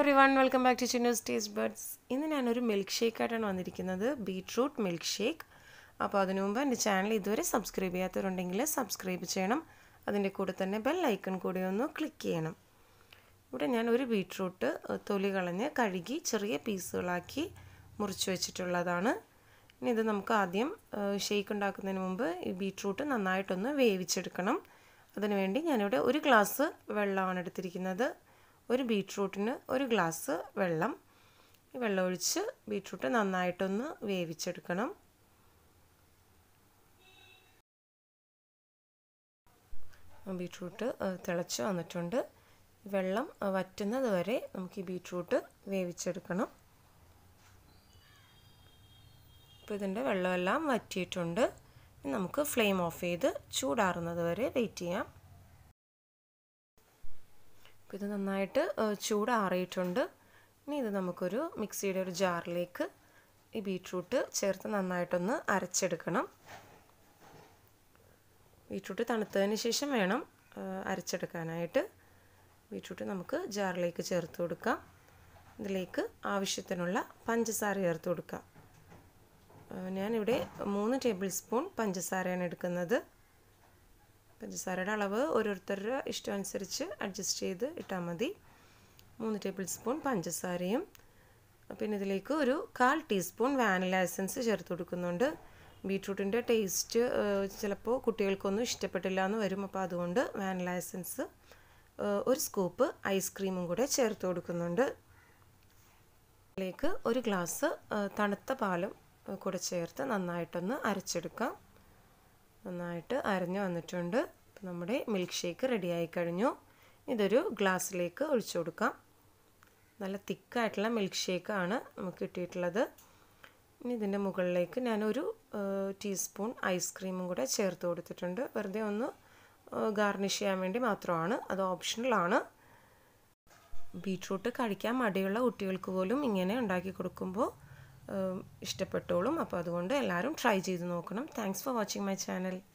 every everyone welcome back to Chinnu's taste buds ഇന്ന് ഞാനൊരു milk shake ആയിട്ടാണ് വന്നിരിക്കുന്നത് ബീട്രൂട്ട് മിൽക്ക് ഷേക്ക് അപ്പോൾ അതിനു മുമ്പ് എൻ്റെ ചാനൽ ഇതുവരെ സബ്സ്ക്രൈബ് ചെയ്യാത്തവരുണ്ടെങ്കിൽ സബ്സ്ക്രൈബ് ചെയ്യണം അതിൻ്റെ കൂടെ തന്നെ ബെൽ ഐക്കൺ കൂടി ഒന്ന് ക്ലിക്ക് ചെയ്യണം ഇവിടെ ഞാൻ ഒരു ബീട്രൂട്ട് തൊലി കളഞ്ഞ് കഴുകി ചെറിയ പീസുകളാക്കി മുറിച്ച് വെച്ചിട്ടുള്ളതാണ് ഇനി ഇത് നമുക്ക് ആദ്യം ഷേക്ക് ഉണ്ടാക്കുന്നതിന് മുമ്പ് ഈ ബീട്രൂട്ട് നന്നായിട്ടൊന്ന് വേവിച്ചെടുക്കണം അതിനുവേണ്ടി ഞാനിവിടെ ഒരു ഗ്ലാസ് വെള്ളമാണ് എടുത്തിരിക്കുന്നത് ഒരു ബീട്രൂട്ടിന് ഒരു ഗ്ലാസ് വെള്ളം ഈ വെള്ളം ഒഴിച്ച് ബീട്രൂട്ട് നന്നായിട്ടൊന്ന് വേവിച്ചെടുക്കണം ബീട്രൂട്ട് തിളച്ച് വന്നിട്ടുണ്ട് വെള്ളം വറ്റുന്നത് വരെ നമുക്ക് ഈ ബീട്രൂട്ട് വേവിച്ചെടുക്കണം ഇപ്പോൾ ഇതിൻ്റെ വെള്ളമെല്ലാം വറ്റിയിട്ടുണ്ട് നമുക്ക് ഫ്ലെയിം ഓഫ് ചെയ്ത് ചൂടാറുന്നത് വരെ വെയിറ്റ് ചെയ്യാം അപ്പോൾ ഇത് നന്നായിട്ട് ചൂടാറിയിട്ടുണ്ട് ഇനി ഇത് നമുക്കൊരു മിക്സിയുടെ ഒരു ജാറിലേക്ക് ഈ ബീട്രൂട്ട് ചേർത്ത് നന്നായിട്ടൊന്ന് അരച്ചെടുക്കണം ബീട്രൂട്ട് തണുത്തതിന് ശേഷം വേണം അരച്ചെടുക്കാനായിട്ട് ബീട്രൂട്ട് നമുക്ക് ജാറിലേക്ക് ചേർത്ത് കൊടുക്കാം ഇതിലേക്ക് ആവശ്യത്തിനുള്ള പഞ്ചസാര ചേർത്ത് കൊടുക്കാം ഞാനിവിടെ മൂന്ന് ടേബിൾ സ്പൂൺ പഞ്ചസാരയാണ് എടുക്കുന്നത് പഞ്ചസാരയുടെ അളവ് ഓരോരുത്തരുടെ ഇഷ്ടമനുസരിച്ച് അഡ്ജസ്റ്റ് ചെയ്ത് ഇട്ടാൽ മതി മൂന്ന് ടേബിൾ സ്പൂൺ പഞ്ചസാരയും പിന്നെ ഇതിലേക്ക് ഒരു കാൽ ടീസ്പൂൺ വാനില എസൻസ് ചേർത്ത് കൊടുക്കുന്നുണ്ട് ബീട്രൂട്ടിൻ്റെ ടേസ്റ്റ് ചിലപ്പോൾ കുട്ടികൾക്കൊന്നും ഇഷ്ടപ്പെട്ടില്ല എന്ന് വരും അപ്പോൾ അതുകൊണ്ട് വാനില എസൻസ് ഒരു സ്കൂപ്പ് ഐസ്ക്രീമും കൂടെ ചേർത്ത് കൊടുക്കുന്നുണ്ട് ഇതിലേക്ക് ഒരു ഗ്ലാസ് തണുത്ത പാലും കൂടെ ചേർത്ത് നന്നായിട്ടൊന്ന് അരച്ചെടുക്കാം നന്നായിട്ട് അരഞ്ഞു വന്നിട്ടുണ്ട് നമ്മുടെ മിൽക്ക് ഷേക്ക് റെഡിയായി കഴിഞ്ഞു ഇതൊരു ഗ്ലാസ്സിലേക്ക് ഒഴിച്ചു കൊടുക്കാം നല്ല തിക്കായിട്ടുള്ള മിൽക്ക് ഷേക്കാണ് നമുക്ക് കിട്ടിയിട്ടുള്ളത് ഇനി ഇതിൻ്റെ മുകളിലേക്ക് ഞാനൊരു ടീസ്പൂൺ ഐസ്ക്രീമും കൂടെ ചേർത്ത് കൊടുത്തിട്ടുണ്ട് വെറുതെ ഒന്ന് ഗാർണിഷ് ചെയ്യാൻ വേണ്ടി മാത്രമാണ് അത് ഓപ്ഷണലാണ് ബീട്രൂട്ട് കഴിക്കാൻ മടിയുള്ള കുട്ടികൾക്ക് പോലും ഇങ്ങനെ ഉണ്ടാക്കി കൊടുക്കുമ്പോൾ ഇഷ്ടപ്പെട്ടോളും അപ്പോൾ അതുകൊണ്ട് എല്ലാവരും ട്രൈ ചെയ്ത് നോക്കണം thanks for watching my channel